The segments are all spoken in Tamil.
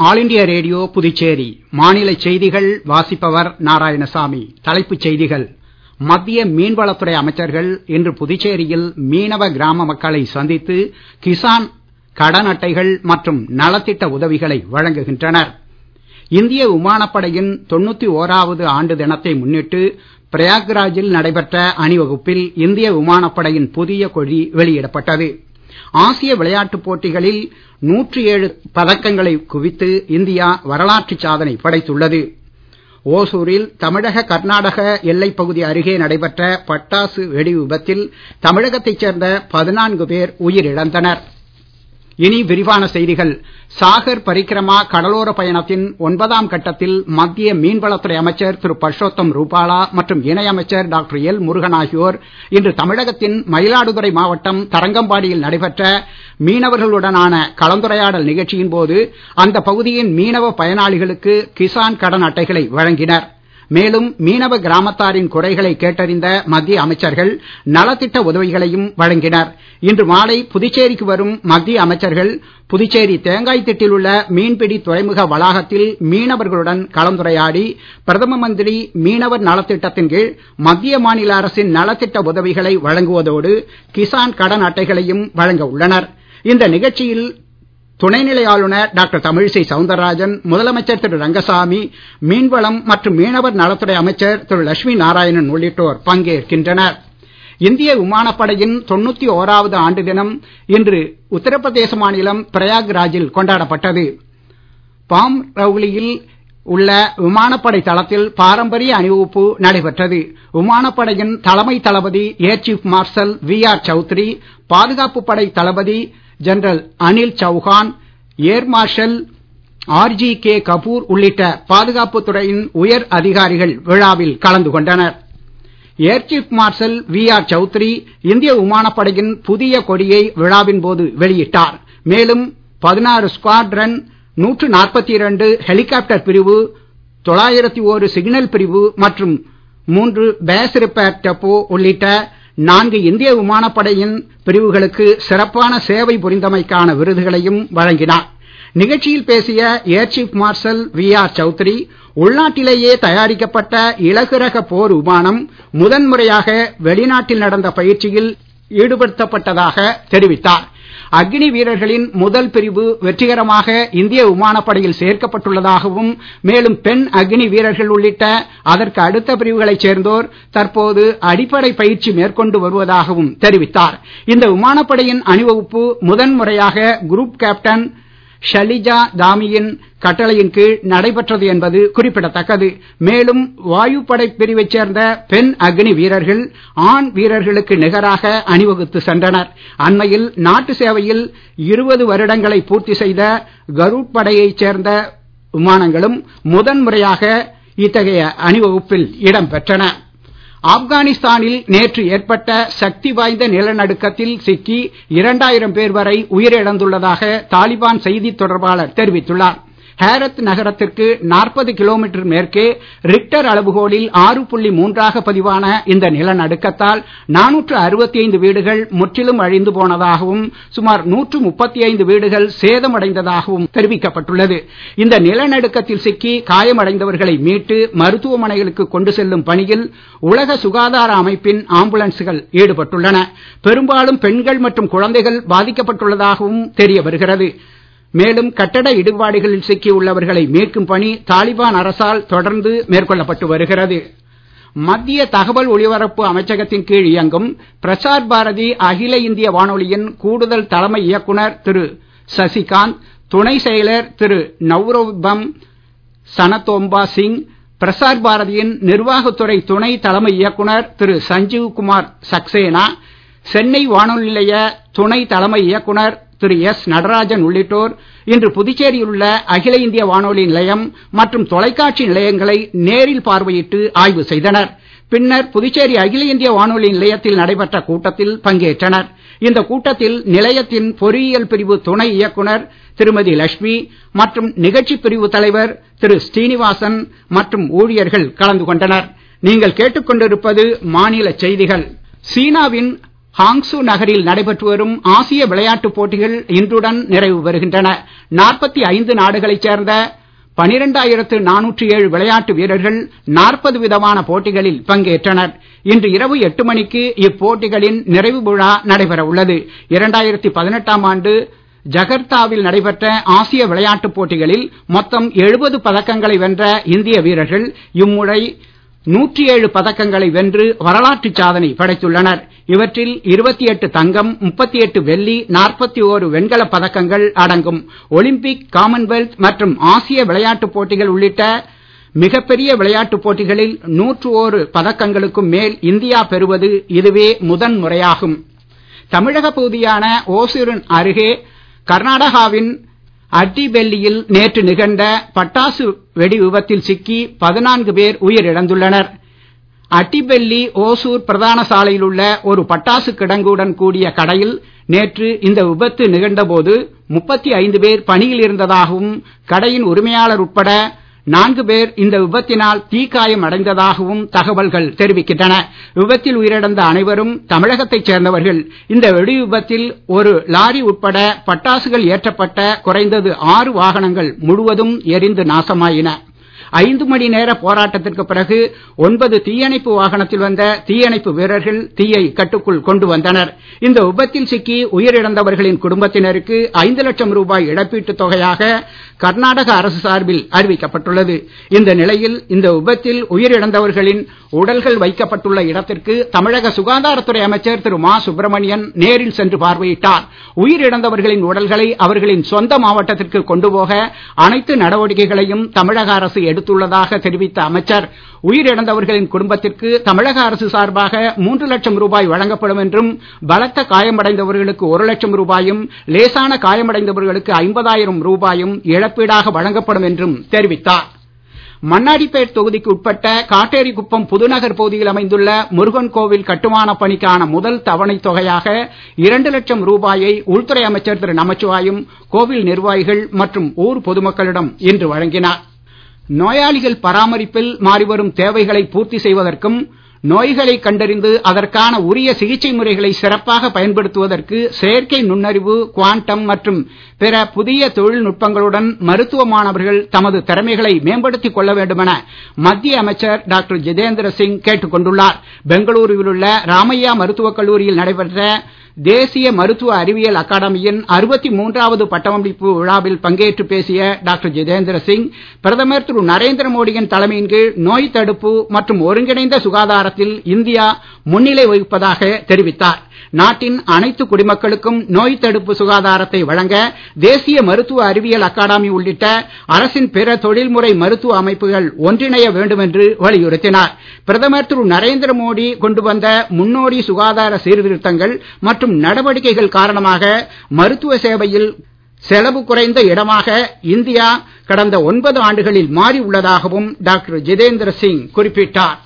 ஆல் இண்டியா ரேடியோ புதுச்சேரி மாநில செய்திகள் வாசிப்பவர் நாராயணசாமி தலைப்புச் செய்திகள் மத்திய மீன்வளத்துறை அமைச்சர்கள் இன்று புதுச்சேரியில் மீனவ கிராம மக்களை சந்தித்து கிசான் கடன் அட்டைகள் மற்றும் நலத்திட்ட உதவிகளை வழங்குகின்றனர் இந்திய விமானப்படையின் தொண்ணூத்தி ஓராவது ஆண்டு தினத்தை முன்னிட்டு பிரயாக்ராஜில் நடைபெற்ற அணிவகுப்பில் இந்திய விமானப்படையின் புதிய கொடி வெளியிடப்பட்டது ஆசிய விளையாட்டுப் போட்டிகளில் நூற்றி ஏழு பதக்கங்களை குவித்து இந்தியா வரலாற்று சாதனை படைத்துள்ளது ஓசூரில் தமிழக கர்நாடக எல்லைப் பகுதி அருகே நடைபெற்ற பட்டாசு வெடி விபத்தில் தமிழகத்தைச் சேர்ந்த பதினான்கு பேர் உயிரிழந்தனர் இனி விரிவான செய்திகள் சாகர் பரிக்கிரமா கடலோர பயணத்தின் ஒன்பதாம் கட்டத்தில் மத்திய மீன்வளத்துறை அமைச்சர் திரு பர்ஷோத்தம் ரூபாலா மற்றும் இணையமைச்சர் டாக்டர் எல் முருகன் ஆகியோர் இன்று தமிழகத்தின் மயிலாடுதுறை மாவட்டம் தரங்கம்பாடியில் நடைபெற்ற மீனவர்களுடனான கலந்துரையாடல் நிகழ்ச்சியின் போது அந்த பகுதியின் மீனவ பயனாளிகளுக்கு கிசான் கடன் அட்டைகளை வழங்கினர் மேலும் மீனவ கிராமத்தாரின் குறைகளை கேட்டறிந்த மத்திய அமைச்சர்கள் நலத்திட்ட உதவிகளையும் வழங்கினர் இன்று மாலை புதுச்சேரிக்கு வரும் மத்திய அமைச்சர்கள் புதுச்சேரி தேங்காய் திட்டில் உள்ள மீன்பிடி துறைமுக வளாகத்தில் மீனவர்களுடன் கலந்துரையாடி பிரதம மந்திரி மீனவர் நலத்திட்டத்தின் கீழ் மத்திய மாநில அரசின் நலத்திட்ட உதவிகளை வழங்குவதோடு கிசான் கடன் அட்டைகளையும் வழங்க உள்ளனர் இந்த நிகழ்ச்சியில் துணைநிலை ஆளுநர் டாக்டர் தமிழிசை சவுந்தரராஜன் முதலமைச்சர் திரு ரங்கசாமி மீன்வளம் மற்றும் மீனவர் நலத்துறை அமைச்சர் திரு லட்சுமி நாராயணன் உள்ளிட்டோர் பங்கேற்கின்றனர் இந்திய விமானப்படையின் தொண்ணூத்தி ஓராவது ஆண்டு தினம் இன்று உத்தரப்பிரதேச மாநிலம் பிரயாக்ராஜில் கொண்டாடப்பட்டது பாம் ரவுலியில் உள்ள விமானப்படை தளத்தில் பாரம்பரிய அணிவகுப்பு நடைபெற்றது விமானப்படையின் தலைமை தளபதி air chief marshal V R Chaudhary பாதுகாப்பு படை தளபதி general Anil Chauhan air marshal R G K Kapoor உள்ளிட்ட பாதுகாப்புத் துறையின் உயர் அதிகாரிகள் விழாவில் கலந்து கொண்டனர் air chief marshal V R Chaudhary இந்திய விமானப்படையின் புதிய கொடியை விழாவின் போது வெளியிட்டார் மேலும் பதினாறு ஸ்குவாட்ரன் நூற்று நாற்பத்தி இரண்டு ஹெலிகாப்டர் பிரிவு தொள்ளாயிரத்தி ஒரு சிக்னல் பிரிவு மற்றும் மூன்று பேஸ் ரிப்பேர் டெப்போ உள்ளிட்ட நான்கு இந்திய விமானப்படையின் பிரிவுகளுக்கு சிறப்பான சேவை புரிந்தமைக்கான விருதுகளையும் வழங்கினார் நிகழ்ச்சியில் பேசிய air chief marshal V R Chaudhary உள்நாட்டிலேயே தயாரிக்கப்பட்ட இலகுரக போர் விமானம் முதன்முறையாக வெளிநாட்டில் நடந்த பயிற்சியில் ஈடுபடுத்தப்பட்டதாக தெரிவித்தார் அக்னி வீரர்களின் முதல் பிரிவு வெற்றிகரமாக இந்திய விமானப்படையில் சேர்க்கப்பட்டுள்ளதாகவும் மேலும் பெண் அக்னி வீரர்கள் உள்ளிட்ட அதற்கு அடுத்த பிரிவுகளைச் சேர்ந்தோர் தற்போது அடிப்படை பயிற்சி மேற்கொண்டு வருவதாகவும் தெரிவித்தார் இந்த விமானப்படையின் அணிவகுப்பு முதன்முறையாக குரூப் கேப்டன் ஷலிஜா தாமியின் கட்டளையின் கீழ் நடைபெற்றது என்பது குறிப்பிடத்தக்கது மேலும் வாயுப்படை பிரிவைச் சேர்ந்த பெண் அக்னி வீரர்கள் ஆண் வீரர்களுக்கு நிகராக அணிவகுத்து சென்றனர் அண்மையில் நாட்டு சேவையில் இருபது வருடங்களை பூர்த்தி செய்த கருட் படையைச் சேர்ந்த விமானங்களும் முதன்முறையாக இத்தகைய அணிவகுப்பில் இடம்பெற்றன ஆப்கானிஸ்தானில் நேற்று ஏற்பட்ட சக்தி வாய்ந்த நிலநடுக்கத்தில் சிக்கி இரண்டாயிரம் பேர் வரை உயிரிழந்துள்ளதாக தாலிபான் செய்தித் தொடர்பாளர் தெரிவித்துள்ளார் ஹேரத் நகரத்திற்கு நாற்பது கிலோமீட்டர் மேற்கே ரிக்டர் அளவுகோலில் ஆறு புள்ளி மூன்றாக பதிவான இந்த நிலநடுக்கத்தால் நானூற்று அறுபத்தி ஐந்து வீடுகள் முற்றிலும் அழிந்து போனதாகவும் சுமார் நூற்று முப்பத்தி ஐந்து வீடுகள் சேதமடைந்ததாகவும் தெரிவிக்கப்பட்டுள்ளது இந்த நிலநடுக்கத்தில் சிக்கி காயமடைந்தவர்களை மீட்டு மருத்துவமனைகளுக்கு கொண்டு செல்லும் பணியில் உலக சுகாதார அமைப்பின் ஆம்புலன்ஸ்கள் ஈடுபட்டுள்ளன பெரும்பாலும் பெண்கள் மற்றும் குழந்தைகள் பாதிக்கப்பட்டுள்ளதாகவும் தெரிய வருகிறது மேலும் கட்டட இடிபாடுகளில் சிக்கியுள்ளவர்களை மீட்கும் பணி தாலிபான் அரசால் தொடர்ந்து மேற்கொள்ளப்பட்டு வருகிறது மத்திய தகவல் ஒலிபரப்பு அமைச்சகத்தின் கீழ் இயங்கும் பிரசார் பாரதி அகில இந்திய வானொலியின் கூடுதல் தலைமை இயக்குனர் திரு சசிகாந்த் துணை செயலர் திரு நவ்ரோபம் சனதோம்பா சிங் பிரசார் பாரதியின் நிர்வாகத்துறை துணை தலைமை இயக்குனர் திரு சஞ்சீவ் குமார் சக்சேனா சென்னை வானொலி நிலைய துணை தலைமை இயக்குனர் திரு எஸ் நடராஜன் உள்ளிட்டோர் இன்று புதுச்சேரியில் உள்ள அகில இந்திய வானொலி நிலையம் மற்றும் தொலைக்காட்சி நிலையங்களை நேரில் பார்வையிட்டு ஆய்வு செய்தனர் பின்னர் புதுச்சேரி அகில இந்திய வானொலி நிலையத்தில் நடைபெற்ற கூட்டத்தில் பங்கேற்றனர் இந்த கூட்டத்தில் நிலையத்தின் பொறியியல் பிரிவு துணை இயக்குனர் திருமதி லட்சுமி மற்றும் நிகழ்ச்சி பிரிவு தலைவர் திரு ஸ்ரீனிவாசன் மற்றும் ஊழியர்கள் கலந்து கொண்டனர் நீங்கள் கேட்டுக்கொண்டிருப்பது மாநில செய்திகள் சீனாவின் ஹாங்சு நகரில் நடைபெற்று வரும் ஆசிய விளையாட்டுப் போட்டிகள் இன்றுடன் நிறைவு பெறுகின்றன நாற்பத்தி ஐந்து நாடுகளைச் சேர்ந்த பனிரெண்டாயிரத்து நானூற்றி ஏழு விளையாட்டு வீரர்கள் நாற்பது விதமான போட்டிகளில் பங்கேற்றனர் இன்று இரவு எட்டு மணிக்கு இப்போட்டிகளின் நிறைவு விழா நடைபெற உள்ளது இரண்டாயிரத்தி பதினெட்டாம் ஆண்டு ஜகர்த்தாவில் நடைபெற்ற ஆசிய விளையாட்டுப் போட்டிகளில் மொத்தம் எழுபது பதக்கங்களை வென்ற இந்திய வீரர்கள் இம்முறை நூற்றி ஏழு பதக்கங்களை வென்று வரலாற்று சாதனை படைத்துள்ளனர் இவற்றில் இருபத்தி எட்டு தங்கம் முப்பத்தி எட்டு வெள்ளி நாற்பத்தி ஓரு வெண்கலப் பதக்கங்கள் அடங்கும் ஒலிம்பிக் காமன்வெல்த் மற்றும் ஆசிய விளையாட்டுப் போட்டிகள் உள்ளிட்ட மிகப்பெரிய விளையாட்டுப் போட்டிகளில் நூற்று ஓரு பதக்கங்களுக்கும் மேல் இந்தியா பெறுவது இதுவே முதன் முறையாகும் தமிழக பகுதியான ஓசூரின் அருகே கர்நாடகாவின் அட்டிபெல்லியில் நேற்று நிகழ்ந்த பட்டாசு வெடி விபத்தில் சிக்கி பதினான்கு பேர் உயிரிழந்துள்ளனர் அட்டிபெல்லி ஓசூர் பிரதான சாலையில் உள்ள ஒரு பட்டாசு கிடங்குடன் கூடிய கடையில் நேற்று இந்த விபத்து நிகழ்ந்தபோது முப்பத்தி ஐந்து பேர் பணியில் இருந்ததாகவும் கடையின் உரிமையாளர் உட்பட நான்கு பேர் இந்த விபத்தினால் தீக்காயம் அடைந்ததாகவும் தகவல்கள் தெரிவிக்கின்றன விபத்தில் உயிரிழந்த அனைவரும் தமிழகத்தைச் சேர்ந்தவர்கள் இந்த வெடி விபத்தில் ஒரு லாரி உட்பட பட்டாசுகள் ஏற்றப்பட்ட குறைந்தது ஆறு வாகனங்கள் முழுவதும் எரிந்து நாசமாயின ஐந்து மணி நேர போராட்டத்திற்கு பிறகு ஒன்பது தீயணைப்பு வாகனத்தில் வந்த தீயணைப்பு வீரர்கள் தீயை கட்டுக்குள் கொண்டு வந்தனர் இந்த விபத்தில் சிக்கி உயிரிழந்தவர்களின் குடும்பத்தினருக்கு ஐந்து லட்சம் ரூபாய் இழப்பீட்டுத் தொகையாக கர்நாடக அரசு சார்பில் அறிவிக்கப்பட்டுள்ளது இந்த நிலையில் இந்த விபத்தில் உயிரிழந்தவர்களின் உடல்கள் வைக்கப்பட்டுள்ள இடத்திற்கு தமிழக சுகாதாரத்துறை அமைச்சர் திரு மா சுப்பிரமணியன் நேரில் சென்று பார்வையிட்டார் உயிரிழந்தவர்களின் உடல்களை அவர்களின் சொந்த மாவட்டத்திற்கு கொண்டு போக அனைத்து நடவடிக்கைகளையும் தமிழக அரசு எடுத்துள்ளதாக தெரிவித்த அமைச்சர் உயிரிழந்தவர்களின் குடும்பத்திற்கு தமிழக அரசு சார்பாக மூன்று லட்சம் ரூபாய் வழங்கப்படும் என்றும் பலத்த காயமடைந்தவர்களுக்கு ஒரு லட்சம் ரூபாயும் லேசான காயமடைந்தவர்களுக்கு ஐம்பதாயிரம் ரூபாயும் இழப்பீடாக வழங்கப்படும் என்றும் தெரிவித்தார் மண்ணாடிப்பேட் தொகுதிக்கு உட்பட்ட காட்டேரிக்குப்பம் புதுநகர் பகுதியில் அமைந்துள்ள முருகன் கோவில் கட்டுமானப் பணிக்கான முதல் தவணைத் தொகையாக இரண்டு லட்சம் ரூபாயை உள்துறை அமைச்சர் திரு நமச்சிவாயும் கோவில் நிர்வாகிகள் மற்றும் ஊர் பொதுமக்களிடம் இன்று வழங்கினார் நோயாளிகள் பராமரிப்பில் மாறிவரும் தேவைகளை பூர்த்தி செய்வதற்கும் நோய்களை கண்டறிந்து அதற்கான உரிய சிகிச்சை முறைகளை சிறப்பாக பயன்படுத்துவதற்கு செயற்கை நுண்ணறிவு குவாண்டம் மற்றும் பிற புதிய தொழில்நுட்பங்களுடன் மருத்துவ மாணவர்கள் தமது திறமைகளை மேம்படுத்திக் கொள்ள வேண்டுமென மத்திய அமைச்சர் டாக்டர் ஜிதேந்திர சிங் கேட்டுக் கொண்டுள்ளார் பெங்களூருவில் உள்ள ராமையா மருத்துவக் கல்லூரியில் நடைபெற்ற தேசிய மருத்துவ அறிவியல் அகாடமியின் அறுபத்தி மூன்றாவது பட்டமளிப்பு விழாவில் பங்கேற்று பேசிய டாக்டர் ஜிதேந்திர சிங் பிரதமர் திரு நரேந்திர மோடியின் தலைமையின் கீழ் நோய் தடுப்பு மற்றும் ஒருங்கிணைந்த சுகாதாரத்தில் இந்தியா முன்னிலை வகிப்பதாக தெரிவித்தார் நாட்டின் அனைத்து குடிமக்களுக்கும் நோய் தடுப்பு சுகாதாரத்தை வழங்க தேசிய மருத்துவ அறிவியல் அகாடமி உள்ளிட்ட அரசின் பிற தொழில்முறை மருத்துவ அமைப்புகள் ஒன்றிணைய வேண்டும் என்று வலியுறுத்தினார் பிரதமர் திரு நரேந்திர மோடி கொண்டு வந்த முன்னோடி சுகாதார சீர்திருத்தங்கள் மற்றும் நடவடிக்கைகள் காரணமாக மருத்துவ சேவையில் செலவு குறைந்த இடமாக இந்தியா கடந்த ஒன்பது ஆண்டுகளில் மாறி உள்ளதாகவும் டாக்டர் ஜிதேந்திர சிங் குறிப்பிட்டார்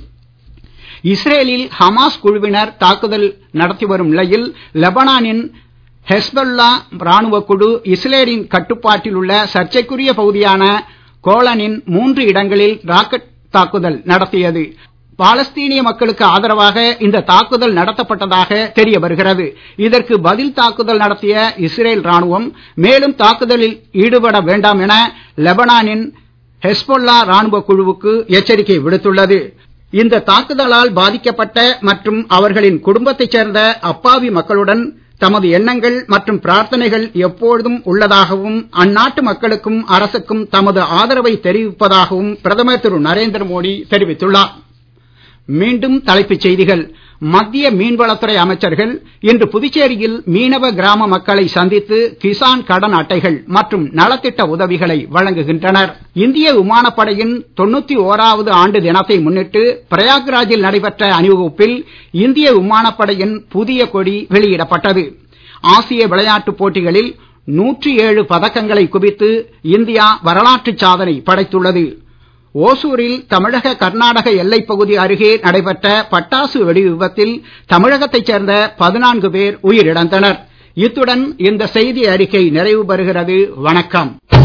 இஸ்ரேலில் ஹமாஸ் குழுவினர் தாக்குதல் நடத்தி வரும் நிலையில் லெபனானின் ஹெஸ்பொல்லா ராணுவ குழு இஸ்ரேலின் கட்டுப்பாட்டில் உள்ள சர்ச்சைக்குரிய பகுதியான கோலனின் மூன்று இடங்களில் ராக்கெட் தாக்குதல் நடத்தியது பாலஸ்தீனிய மக்களுக்கு ஆதரவாக இந்த தாக்குதல் நடத்தப்பட்டதாக தெரிய வருகிறது இதற்கு பதில் தாக்குதல் நடத்திய இஸ்ரேல் ராணுவம் மேலும் தாக்குதலில் ஈடுபட வேண்டாம் என லெபனானின் ஹெஸ்பொல்லா ராணுவ குழுவுக்கு எச்சரிக்கை விடுத்துள்ளது இந்த தாக்குதலால் பாதிக்கப்பட்ட மற்றும் அவர்களின் குடும்பத்தைச் சேர்ந்த அப்பாவி மக்களுடன் தமது எண்ணங்கள் மற்றும் பிரார்த்தனைகள் எப்பொழுதும் உள்ளதாகவும் அந்நாட்டு மக்களுக்கும் அரசுக்கும் தமது ஆதரவை தெரிவிப்பதாகவும் பிரதமர் திரு நரேந்திர மோடி தெரிவித்துள்ளார் மீண்டும் தலைப்புச் செய்திகள் மத்திய மீன்வளத்துறை அமைச்சர்கள் இன்று புதுச்சேரியில் மீனவ கிராம மக்களை சந்தித்து கிசான் கடன் அட்டைகள் மற்றும் நலத்திட்ட உதவிகளை வழங்குகின்றனர் இந்திய விமானப்படையின் தொண்ணூத்தி ஓராவது ஆண்டு தினத்தை முன்னிட்டு பிரயாக்ராஜில் நடைபெற்ற அணிவகுப்பில் இந்திய விமானப்படையின் புதிய கொடி வெளியிடப்பட்டது ஆசிய விளையாட்டுப் போட்டிகளில் நூற்றி ஏழு பதக்கங்களை குவித்து இந்தியா வரலாற்று சாதனை படைத்துள்ளது ஓசூரில் தமிழக கர்நாடக எல்லைப் பகுதி அருகே நடைபெற்ற பட்டாசு வெடி விபத்தில் தமிழகத்தைச் சேர்ந்த பதினான்கு பேர் உயிரிழந்தனர் இத்துடன் இந்த செய்தி அறிக்கை நிறைவு பெறுகிறது வணக்கம்